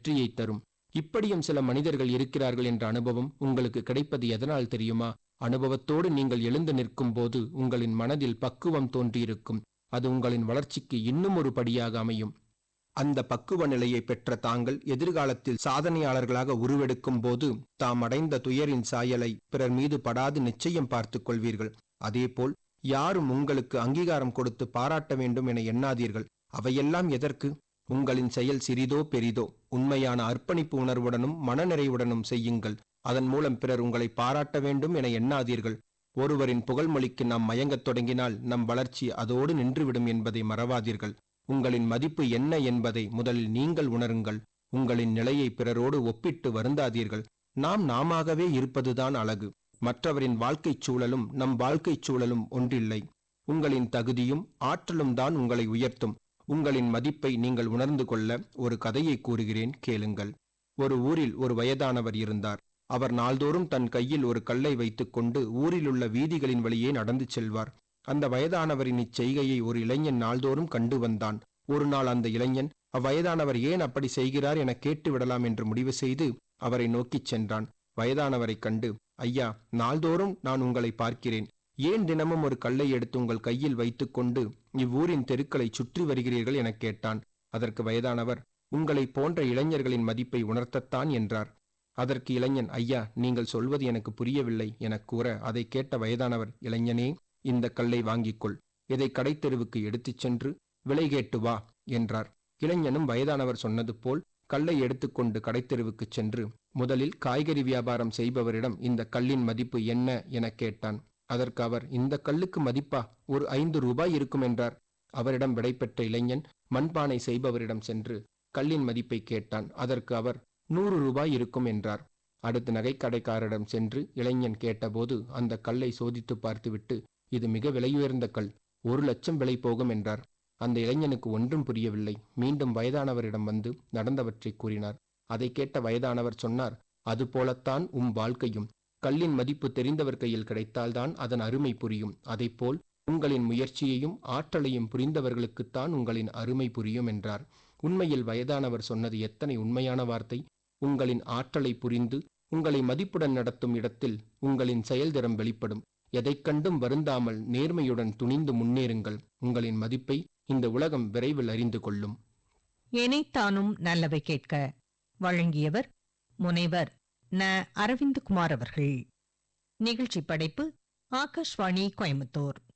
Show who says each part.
Speaker 1: வெற்றியை தரும் இப்படியும் சில மனிதர்கள் இருக்கிறார்கள் என்ற அனுபவம் உங்களுக்கு கிடைப்பது எதனால் தெரியுமா அனுபவத்தோடு நீங்கள் எழுந்து நிற்கும் போது உங்களின் மனதில் பக்குவம் தோன்றியிருக்கும் அது உங்களின் வளர்ச்சிக்கு இன்னும் ஒரு படியாக அமையும் அந்த பக்குவ நிலையை பெற்ற தாங்கள் எதிர்காலத்தில் சாதனையாளர்களாக உருவெடுக்கும் போது தாம் அடைந்த துயரின் சாயலை பிறர் மீது படாது நிச்சயம் பார்த்துக் கொள்வீர்கள் அதேபோல் யாரும் உங்களுக்கு அங்கீகாரம் கொடுத்து பாராட்ட வேண்டும் என எண்ணாதீர்கள் அவையெல்லாம் எதற்கு உங்களின் செயல் சிறிதோ பெரிதோ உண்மையான அர்ப்பணிப்பு உணர்வுடனும் மனநிறைவுடனும் செய்யுங்கள் அதன் மூலம் பிறர் உங்களை பாராட்ட வேண்டும் என எண்ணாதீர்கள் ஒருவரின் புகழ்மொழிக்கு நாம் மயங்கத் தொடங்கினால் நம் வளர்ச்சி அதோடு நின்றுவிடும் என்பதை மறவாதீர்கள் உங்களின் மதிப்பு என்ன என்பதை முதலில் நீங்கள் உணருங்கள் உங்களின் நிலையை பிறரோடு ஒப்பிட்டு வருந்தாதீர்கள் நாம் நாமாகவே இருப்பதுதான் அழகு மற்றவரின் வாழ்க்கைச் சூழலும் நம் வாழ்க்கைச் சூழலும் ஒன்றில்லை உங்களின் தகுதியும் ஆற்றலும் தான் உங்களை உயர்த்தும் உங்களின் மதிப்பை நீங்கள் உணர்ந்து கொள்ள ஒரு கதையை கூறுகிறேன் கேளுங்கள் ஒரு ஊரில் ஒரு வயதானவர் இருந்தார் அவர் நாள்தோறும் தன் கையில் ஒரு கல்லை வைத்துக்கொண்டு ஊரிலுள்ள வீதிகளின் வழியே நடந்து செல்வார் அந்த வயதானவரின் இச்செய்கையை ஒரு இளைஞன் நாள்தோறும் கண்டு வந்தான் ஒரு நாள் அந்த இளைஞன் அவ்வயதானவர் ஏன் அப்படி செய்கிறார் என கேட்டு விடலாம் என்று முடிவு செய்து அவரை நோக்கிச் சென்றான் வயதானவரைக் கண்டு ஐயா நாள்தோறும் நான் உங்களை பார்க்கிறேன் ஏன் தினமும் ஒரு கல்லை எடுத்து உங்கள் கையில் வைத்துக்கொண்டு இவ்வூரின் தெருக்களை சுற்றி வருகிறீர்கள் எனக் கேட்டான் அதற்கு வயதானவர் உங்களை போன்ற இளைஞர்களின் மதிப்பை உணர்த்தத்தான் என்றார் அதற்கு இளைஞன் ஐயா நீங்கள் சொல்வது எனக்கு புரியவில்லை எனக் கூற அதை கேட்ட வயதானவர் இளைஞனே இந்த கல்லை வாங்கிக்கொள் இதை கடைத்தெருவுக்கு எடுத்துச் சென்று விலை கேட்டு வா என்றார் இளைஞனும் வயதானவர் சொன்னது போல் கல்லை எடுத்துக்கொண்டு கடைத்தெருவுக்குச் சென்று முதலில் காய்கறி வியாபாரம் செய்பவரிடம் இந்த கல்லின் மதிப்பு என்ன எனக் கேட்டான் அதற்கு அவர் இந்த கல்லுக்கு மதிப்பா ஒரு ஐந்து ரூபாய் இருக்கும் என்றார் அவரிடம் விடைபெற்ற இளைஞன் மண்பானை செய்பவரிடம் சென்று கல்லின் மதிப்பை கேட்டான் அதற்கு அவர் நூறு ரூபாய் இருக்கும் என்றார் அடுத்து நகைக்கடைக்காரரிடம் சென்று இளைஞன் கேட்டபோது அந்த கல்லை சோதித்து பார்த்துவிட்டு இது மிக விலையுயர்ந்த கல் ஒரு லட்சம் விலை போகும் என்றார் அந்த இளைஞனுக்கு ஒன்றும் புரியவில்லை மீண்டும் வயதானவரிடம் வந்து நடந்தவற்றை கூறினார் அதை கேட்ட வயதானவர் சொன்னார் அதுபோலத்தான் உம் வாழ்க்கையும் கல்லின் மதிப்பு தெரிந்தவர் கையில் கிடைத்தால்தான் அதன் அருமை புரியும் அதைப்போல் உங்களின் முயற்சியையும் ஆற்றலையும் புரிந்தவர்களுக்குத்தான் உங்களின் அருமை புரியும் என்றார் உண்மையில் வயதானவர் சொன்னது எத்தனை உண்மையான வார்த்தை உங்களின் ஆற்றலை புரிந்து உங்களை மதிப்புடன் நடத்தும் இடத்தில் உங்களின் செயல்திறம் வெளிப்படும் எதைக் கண்டும் வருந்தாமல் நேர்மையுடன் துணிந்து முன்னேறுங்கள் உங்களின் மதிப்பை இந்த உலகம் விரைவில் அறிந்து கொள்ளும்
Speaker 2: எனைத்தானும் நல்லவை கேட்க வழங்கியவர் முனைவர் ந அரவிந்த்குமார் அவர்கள் நிகழ்ச்சி படைப்பு ஆகாஷ்வாணி கோயம்புத்தூர்